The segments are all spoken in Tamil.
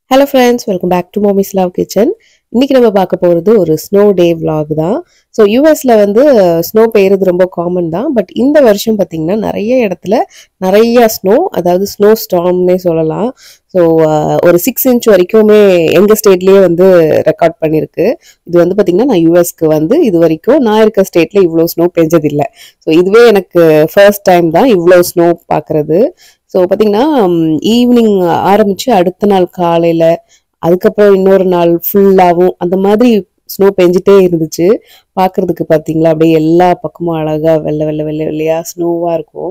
hello friends welcome back to mommy's love kitchen இன்னைக்கு நம்ம பார்க்க போகிறது ஒரு ஸ்னோ டே vlog தான் ஸோ யூஎஸில் வந்து ஸ்னோ பெய்யறது ரொம்ப காமன் தான் பட் இந்த வருஷம் பார்த்தீங்கன்னா நிறைய இடத்துல நிறைய ஸ்னோ அதாவது ஸ்னோ ஸ்டாம்னே சொல்லலாம் ஸோ ஒரு சிக்ஸ் இன்ச் வரைக்குமே எங்கள் ஸ்டேட்லேயே வந்து ரெக்கார்ட் பண்ணியிருக்கு இது வந்து பார்த்தீங்கன்னா நான் யூஎஸ்க்கு வந்து இது வரைக்கும் நான் இருக்க ஸ்டேட்டில் இவ்வளோ ஸ்னோ பெஞ்சதில்லை ஸோ இதுவே எனக்கு ஃபர்ஸ்ட் டைம் தான் இவ்வளோ ஸ்னோ பார்க்குறது ஸோ பார்த்தீங்கன்னா ஈவினிங் ஆரம்பிச்சு அடுத்த நாள் காலையில் அதுக்கப்புறம் இன்னொரு நாள் ஃபுல்லாகவும் அந்த மாதிரி ஸ்னோ பெஞ்சிட்டே இருந்துச்சு பார்க்கறதுக்கு பார்த்தீங்களா அப்படியே எல்லா பக்கமும் அழகாக வெள்ளை வெள்ளை வெள்ளை வெள்ளையாக ஸ்னோவாக இருக்கும்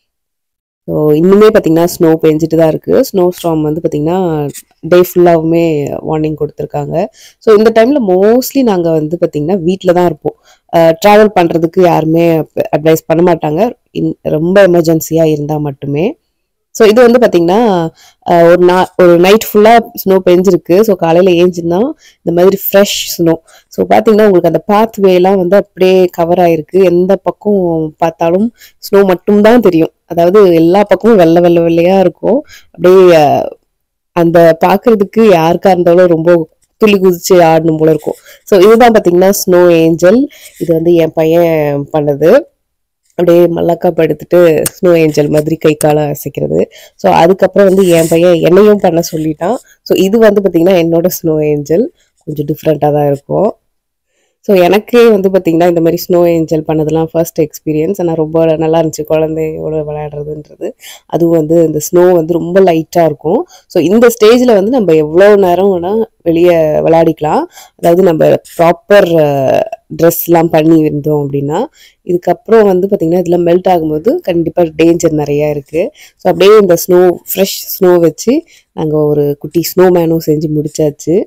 ஸோ இன்னுமே பார்த்தீங்கன்னா ஸ்னோ பெஞ்சிட்டு தான் இருக்குது ஸ்னோ ஸ்ட்ராம் வந்து பார்த்தீங்கன்னா டே ஃபுல்லாகவுமே வார்னிங் கொடுத்துருக்காங்க ஸோ இந்த டைமில் மோஸ்ட்லி நாங்கள் வந்து பார்த்தீங்கன்னா வீட்டில் தான் இருப்போம் ட்ராவல் பண்ணுறதுக்கு யாருமே அட்வைஸ் பண்ண மாட்டாங்க இன் ரொம்ப எமர்ஜென்சியாக இருந்தால் மட்டுமே ஸோ இது வந்து பார்த்தீங்கன்னா அஹ், ஒரு நா ஒரு நைட் ஃபுல்லாக ஸ்னோ பெஞ்சிருக்கு ஸோ காலையில் ஏஞ்சிருந்தா இந்த மாதிரி ஃப்ரெஷ் ஸ்னோ ஸோ பார்த்தீங்கன்னா உங்களுக்கு அந்த பாத் வேலாம் வந்து அப்படியே கவர் ஆயிருக்கு எந்த பக்கம் பார்த்தாலும் ஸ்னோ மட்டும்தான் தெரியும் அதாவது எல்லா பக்கமும் வெள்ளை வெள்ளை வெள்ளையாக இருக்கும் அப்படியே அஹ், அந்த பார்க்கறதுக்கு யாருக்கா இருந்தாலும் ரொம்ப துள்ளி குதிச்சு ஆடணும் போல இருக்கும் ஸோ இதுதான் பார்த்தீங்கன்னா ஸ்னோ ஏஞ்சல் இது வந்து என் பையன் பண்ணது அப்படியே மல்லாக்கா படுத்துட்டு ஸ்னோ ஏஞ்சல் மாதிரி கை காலை அசைக்கிறது ஸோ அதுக்கப்புறம் வந்து என் பையன் என்னையும் பண்ண சொல்லிட்டான் ஸோ இது வந்து பார்த்தீங்கன்னா என்னோட ஸ்னோ ஏஞ்சல் கொஞ்சம் டிஃப்ரெண்ட்டாக தான் இருக்கும் ஸோ எனக்கே வந்து பார்த்தீங்கன்னா இந்த மாதிரி ஸ்னோ ஏஞ்சல் பண்ணதெல்லாம் ஃபர்ஸ்ட் எக்ஸ்பீரியன்ஸ் ஆனால் ரொம்ப நல்லா இருந்துச்சு குழந்தையோட விளையாடுறதுன்றது அதுவும் வந்து இந்த ஸ்னோ வந்து ரொம்ப லைட்டாக இருக்கும் ஸோ இந்த ஸ்டேஜில் வந்து நம்ம எவ்வளோ நேரம் வேணால் வெளியே விளையாடிக்கலாம் அதாவது நம்ம ப்ராப்பர் ட்ரெஸ்லாம் பண்ணி இருந்தோம் அப்படின்னா இதுக்கப்புறம் வந்து பார்த்திங்கன்னா இதெல்லாம் மெல்ட் ஆகும்போது கண்டிப்பாக டேஞ்சர் நிறையா இருக்குது ஸோ அப்படியே இந்த ஸ்னோ ஃப்ரெஷ் ஸ்னோ வச்சு நாங்கள் ஒரு குட்டி ஸ்னோ மேனும் செஞ்சு முடிச்சாச்சு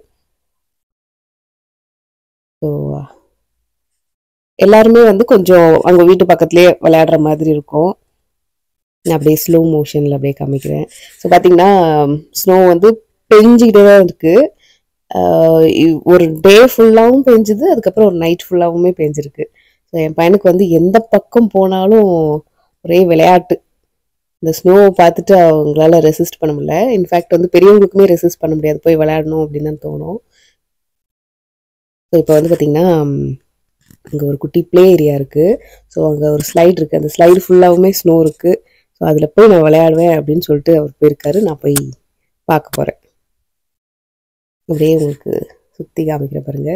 ஸோ எல்லாருமே வந்து கொஞ்சம் அவங்க வீட்டு பக்கத்துலேயே விளையாடுற மாதிரி இருக்கும் நான் அப்படியே ஸ்லோ மோஷனில் அப்படியே காமிக்கிறேன் ஸோ பார்த்தீங்கன்னா ஸ்னோ வந்து பெஞ்சிக்கிட்டே தான் இருக்குது ஒரு டே ஃபுல்லாகவும் பெஞ்சுது அதுக்கப்புறம் ஒரு நைட் ஃபுல்லாகவுமே பெஞ்சிருக்கு ஸோ என் பையனுக்கு வந்து எந்த பக்கம் போனாலும் ஒரே விளையாட்டு இந்த ஸ்னோவை பார்த்துட்டு அவங்களால ரெசிஸ்ட் பண்ண முடியல இன்ஃபேக்ட் வந்து பெரியவங்களுக்குமே ரெசிஸ்ட் பண்ண முடியாது போய் விளையாடணும் அப்படின்னு தான் தோணும் ஸோ இப்போ வந்து பார்த்தீங்கன்னா அங்கே ஒரு குட்டி ப்ளே ஏரியா இருக்குது ஸோ அங்கே ஒரு ஸ்லைட் இருக்குது அந்த ஸ்லைடு ஃபுல்லாகவுமே ஸ்னோ இருக்குது ஸோ அதில் போய் நான் விளையாடுவேன் அப்படின்னு சொல்லிட்டு அவர் போயிருக்காரு நான் போய் பார்க்க போகிறேன் அப்படியே உங்களுக்கு சுற்றி காமிக்கிற பாருங்க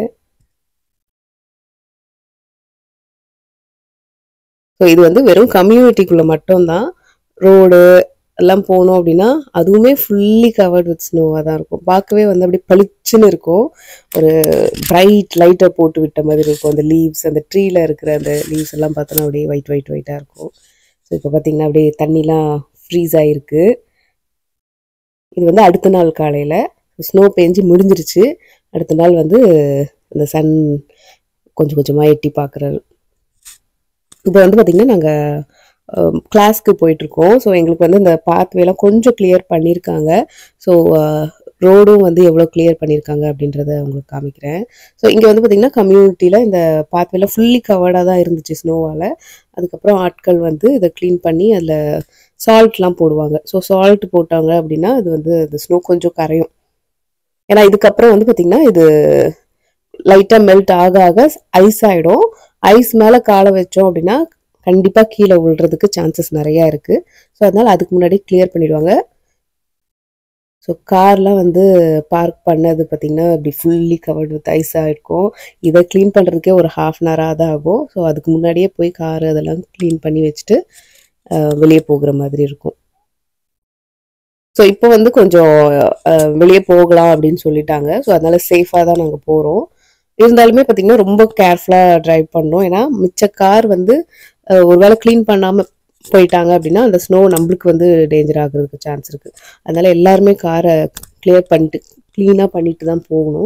ஸோ இது வந்து வெறும் கம்யூனிட்டிக்குள்ளே மட்டும்தான் ரோடு எல்லாம் போனோம் அப்படின்னா அதுவுமே ஃபுல்லி கவர்ட் வித் ஸ்னோவாக தான் இருக்கும் பார்க்கவே வந்து அப்படியே பளிச்சுன்னு இருக்கும் ஒரு பிரைட் லைட்டை போட்டு விட்ட மாதிரி இருக்கும் அந்த லீவ்ஸ் அந்த ட்ரீல இருக்கிற அந்த லீவ்ஸ் எல்லாம் பார்த்தோன்னா அப்படியே ஒயிட் ஒயிட் ஒயிட்டாக இருக்கும் ஸோ இப்போ பார்த்தீங்கன்னா அப்படியே தண்ணிலாம் ஃப்ரீஸ் ஆகிருக்கு இது வந்து அடுத்த நாள் காலையில் ஸ்னோ பெஞ்சு முடிஞ்சிருச்சு அடுத்த நாள் வந்து இந்த சன் கொஞ்சம் கொஞ்சமாக எட்டி பார்க்குறாரு இப்போ வந்து பார்த்திங்கன்னா நாங்கள் கிளாஸ்க்கு போயிட்டுருக்கோம் ஸோ எங்களுக்கு வந்து இந்த பாத்வேலாம் கொஞ்சம் கிளியர் பண்ணியிருக்காங்க ஸோ ரோடும் வந்து எவ்வளோ கிளியர் பண்ணியிருக்காங்க அப்படின்றத உங்களுக்கு காமிக்கிறேன் ஸோ இங்கே வந்து பார்த்திங்கன்னா கம்யூனிட்டியில் இந்த பாத்வேல ஃபுல்லி கவர்டாக தான் இருந்துச்சு ஸ்னோவால் அதுக்கப்புறம் ஆட்கள் வந்து இதை க்ளீன் பண்ணி அதில் சால்ட்லாம் போடுவாங்க ஸோ சால்ட் போட்டாங்க அப்படின்னா அது வந்து அந்த ஸ்னோ கொஞ்சம் கரையும் ஏன்னா இதுக்கப்புறம் வந்து பார்த்திங்கன்னா இது லைட்டாக மெல்ட் ஆக ஆக ஐஸ் ஆகிடும் ஐஸ் மேலே காலை வச்சோம் அப்படின்னா கண்டிப்பாக கீழே விழுறதுக்கு சான்சஸ் நிறையா இருக்குது ஸோ அதனால் அதுக்கு முன்னாடி கிளியர் பண்ணிடுவாங்க ஸோ கார்லாம் வந்து பார்க் பண்ணது பார்த்திங்கன்னா அப்படி ஃபுல்லி கவர்டு வித் ஐஸாக இருக்கும் இதை க்ளீன் பண்ணுறதுக்கே ஒரு ஹாஃப் அன் ஹவராக தான் ஆகும் ஸோ அதுக்கு முன்னாடியே போய் கார் அதெல்லாம் க்ளீன் பண்ணி வச்சுட்டு வெளியே போகிற மாதிரி இருக்கும் ஸோ இப்போ வந்து கொஞ்சம் வெளியே போகலாம் அப்படின்னு சொல்லிட்டாங்க ஸோ அதனால சேஃபாக தான் நாங்கள் போகிறோம் இருந்தாலுமே பார்த்தீங்கன்னா ரொம்ப கேர்ஃபுல்லாக ட்ரைவ் பண்ணோம் ஏன்னா மிச்ச கார் வந்து ஒருவேளை க்ளீன் பண்ணாமல் போயிட்டாங்க அப்படின்னா அந்த ஸ்னோ நம்மளுக்கு வந்து டேஞ்சர் ஆகுறதுக்கு சான்ஸ் இருக்குது அதனால எல்லாருமே காரை கிளியர் பண்ணிட்டு க்ளீனாக பண்ணிட்டு தான் போகணும்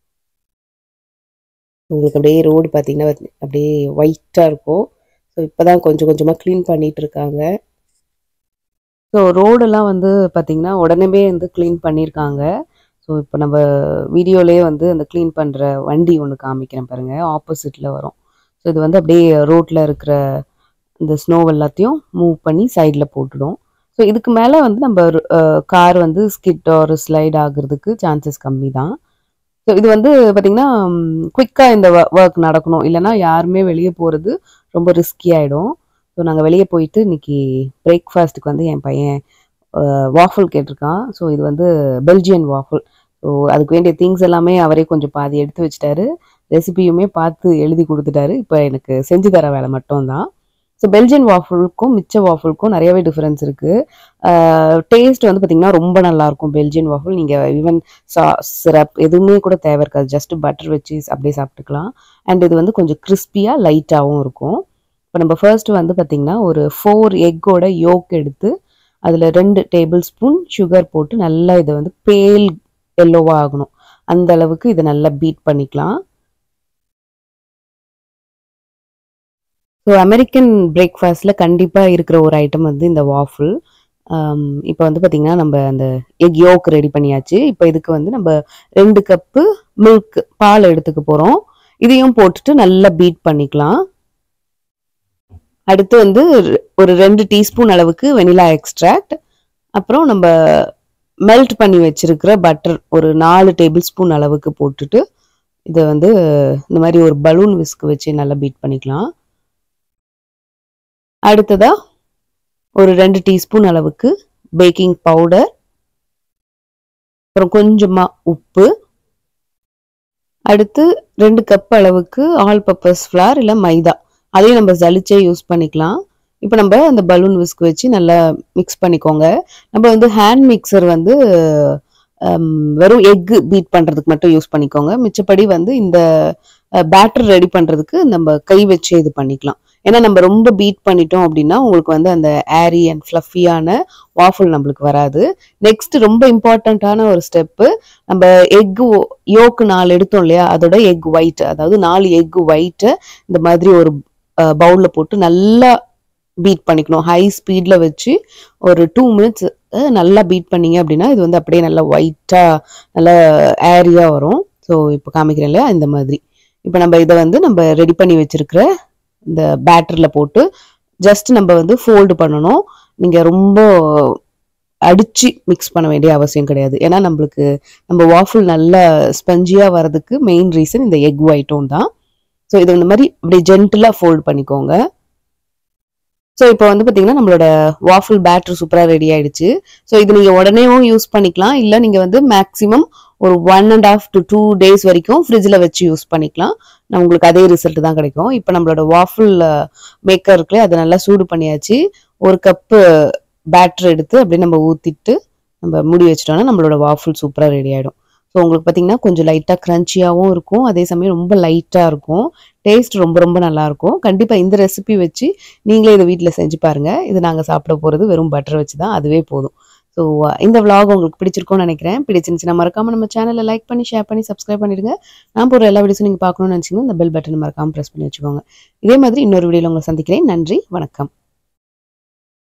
உங்களுக்கு அப்படியே ரோடு பார்த்தீங்கன்னா அப்படியே ஒயிட்டாக இருக்கும் ஸோ இப்போ தான் கொஞ்சம் கொஞ்சமாக க்ளீன் பண்ணிட்டு இருக்காங்க ஸோ ரோடெல்லாம் வந்து பார்த்திங்கன்னா உடனே வந்து க்ளீன் பண்ணியிருக்காங்க ஸோ இப்போ நம்ம வீடியோலேயே வந்து அந்த க்ளீன் பண்ணுற வண்டி ஒன்று காமிக்கிறேன் பாருங்கள் ஆப்போசிட்டில் வரும் ஸோ இது வந்து அப்படியே ரோட்டில் இருக்கிற இந்த ஸ்னோ எல்லாத்தையும் மூவ் பண்ணி சைடில் போட்டுடும் ஸோ இதுக்கு மேலே வந்து நம்ம கார் வந்து ஸ்கிட் ஒரு ஸ்லைட் ஆகுறதுக்கு சான்சஸ் கம்மி தான் ஸோ இது வந்து பார்த்திங்கன்னா குயிக்காக இந்த ஒர்க் நடக்கணும் இல்லைன்னா யாருமே வெளியே போகிறது ரொம்ப ரிஸ்கி ஆகிடும் ஸோ நாங்கள் வெளியே போயிட்டு இன்னைக்கு பிரேக்ஃபாஸ்ட்டுக்கு வந்து என் பையன் வாஃபுல் கேட்டிருக்கான் ஸோ இது வந்து பெல்ஜியன் வாஃபுல் ஸோ அதுக்கு வேண்டிய திங்ஸ் எல்லாமே அவரே கொஞ்சம் பாதி எடுத்து வச்சிட்டாரு ரெசிபியுமே பார்த்து எழுதி கொடுத்துட்டாரு இப்போ எனக்கு செஞ்சு தர வேலை மட்டும்தான் ஸோ பெல்ஜியன் வாஃபுலுக்கும் மிச்ச வாஃபுலுக்கும் நிறையவே டிஃப்ரென்ஸ் இருக்குது டேஸ்ட் வந்து பார்த்திங்கன்னா ரொம்ப நல்லாயிருக்கும் பெல்ஜியன் வாஃபுல் நீங்கள் ஈவன் சா சிரப் எதுவுமே கூட தேவை இருக்காது ஜஸ்ட் பட்டர் வச்சு அப்படியே சாப்பிட்டுக்கலாம் அண்ட் இது வந்து கொஞ்சம் கிறிஸ்பியாக லைட்டாகவும் இருக்கும் இப்போ நம்ம ஃபர்ஸ்ட் வந்து பார்த்திங்கன்னா ஒரு ஃபோர் எக்கோட யோக் எடுத்து அதில் ரெண்டு டேபிள் ஸ்பூன் சுகர் போட்டு நல்லா இதை வந்து பேல் எல்லோவாக ஆகணும் அந்த அளவுக்கு இதை நல்லா பீட் பண்ணிக்கலாம் ஸோ அமெரிக்கன் பிரேக்ஃபாஸ்ட்டில் கண்டிப்பாக இருக்கிற ஒரு ஐட்டம் வந்து இந்த வாஃபிள் இப்போ வந்து பார்த்திங்கன்னா நம்ம அந்த எக் யோக் ரெடி பண்ணியாச்சு இப்போ இதுக்கு வந்து நம்ம ரெண்டு கப்பு மில்க் பால் எடுத்துக்க போகிறோம் இதையும் போட்டுட்டு நல்லா பீட் பண்ணிக்கலாம் அடுத்து வந்து ஒரு ரெண்டு டீஸ்பூன் அளவுக்கு வெனிலா எக்ஸ்ட்ராக்ட் அப்புறம் நம்ம மெல்ட் பண்ணி வச்சிருக்கிற பட்டர் ஒரு நாலு டேபிள் ஸ்பூன் அளவுக்கு போட்டுட்டு இதை வந்து இந்த மாதிரி ஒரு பலூன் விஸ்க் வச்சு நல்லா பீட் பண்ணிக்கலாம் அடுத்ததா ஒரு ரெண்டு டீஸ்பூன் அளவுக்கு பேக்கிங் பவுடர் அப்புறம் கொஞ்சமா உப்பு அடுத்து ரெண்டு கப் அளவுக்கு ஆல் பர்பஸ் ஃப்ளார் இல்லை மைதா அதையும் நம்ம ஜலிச்சே யூஸ் பண்ணிக்கலாம் இப்போ நம்ம அந்த பலூன் விஸ்க் வச்சு நல்லா மிக்ஸ் பண்ணிக்கோங்க நம்ம வந்து ஹேண்ட் மிக்சர் வந்து வெறும் எக்கு பீட் பண்ணுறதுக்கு மட்டும் யூஸ் பண்ணிக்கோங்க மிச்சப்படி வந்து இந்த பேட்டர் ரெடி பண்ணுறதுக்கு நம்ம கை வச்சு இது பண்ணிக்கலாம் ஏன்னா நம்ம ரொம்ப பீட் பண்ணிட்டோம் அப்படின்னா உங்களுக்கு வந்து அந்த ஏரி அண்ட் ஃப்ளஃபியான வாஃபுல் நம்மளுக்கு வராது நெக்ஸ்ட் ரொம்ப இம்பார்ட்டண்ட்டான ஒரு ஸ்டெப்பு நம்ம எக் யோக்கு நாலு எடுத்தோம் இல்லையா அதோட எக் ஒயிட் அதாவது நாலு எக் ஒயிட்டை இந்த மாதிரி ஒரு பவுலில் போட்டு நல்லா பீட் பண்ணிக்கணும் ஹை ஸ்பீடில் வச்சு ஒரு டூ மினிட்ஸ் நல்லா பீட் பண்ணீங்க அப்படின்னா இது வந்து அப்படியே நல்லா ஒயிட்டாக நல்லா ஏரியாக வரும் ஸோ இப்போ காமிக்கிறேன் இல்லையா இந்த மாதிரி இப்போ நம்ம இதை வந்து நம்ம ரெடி பண்ணி வச்சிருக்கிற இந்த பேட்டரில் போட்டு ஜஸ்ட் நம்ம வந்து ஃபோல்டு பண்ணணும் நீங்கள் ரொம்ப அடிச்சு மிக்ஸ் பண்ண வேண்டிய அவசியம் கிடையாது ஏன்னா நம்மளுக்கு நம்ம வாஃபுல் நல்லா ஸ்பஞ்சியாக வர்றதுக்கு மெயின் ரீசன் இந்த எக் ஒயிட்டும் தான் ஸோ இது இந்த மாதிரி இப்படி ஜென்டிலாக ஃபோல்ட் பண்ணிக்கோங்க ஸோ இப்போ வந்து பார்த்தீங்கன்னா நம்மளோட வாஃபுல் பேட்டர் சூப்பராக ரெடி ஆயிடுச்சு ஸோ இது நீங்கள் உடனேவும் யூஸ் பண்ணிக்கலாம் இல்லை நீங்கள் வந்து மேக்ஸிமம் ஒரு one and half to two days வரைக்கும் ஃப்ரிட்ஜில் வச்சு யூஸ் பண்ணிக்கலாம் நான் உங்களுக்கு அதே ரிசல்ட் தான் கிடைக்கும் இப்போ நம்மளோட வாஃபுல் மேக்கர் இருக்குல்ல அதை நல்லா சூடு பண்ணியாச்சு ஒரு கப்பு பேட்டர் எடுத்து அப்படியே நம்ம ஊற்றிட்டு நம்ம மூடி வச்சிட்டோம்னா நம்மளோட வாஃபுல் சூப்பராக ரெடி ஆகிடும் ஸோ உங்களுக்கு பார்த்தீங்கன்னா கொஞ்சம் லைட்டாக க்ரன்ச்சியாகவும் இருக்கும் அதே சமயம் ரொம்ப லைட்டாக இருக்கும் டேஸ்ட் ரொம்ப ரொம்ப நல்லாயிருக்கும் கண்டிப்பாக இந்த ரெசிபி வச்சு நீங்களே இதை வீட்டில் செஞ்சு பாருங்கள் இது நாங்கள் சாப்பிட போகிறது வெறும் பட்டர் வச்சு தான் அதுவே போதும் ஸோ இந்த vlog உங்களுக்கு பிடிச்சிருக்கும்னு நினைக்கிறேன் பிடிச்சிருந்துச்சுன்னா மறக்காம நம்ம சேனலை லைக் பண்ணி ஷேர் பண்ணி சப்ஸ்கிரைப் பண்ணிடுங்க நான் போகிற எல்லா வீடியோஸும் நீங்கள் பார்க்கணும்னு நினச்சிங்கன்னா இந்த பெல் பட்டன் மறக்காம ப்ரெஸ் பண்ணி வச்சுக்கோங்க இதே மாதிரி இன்னொரு வீடியோவில் உங்களை சந்திக்கிறேன் நன்றி வணக்கம்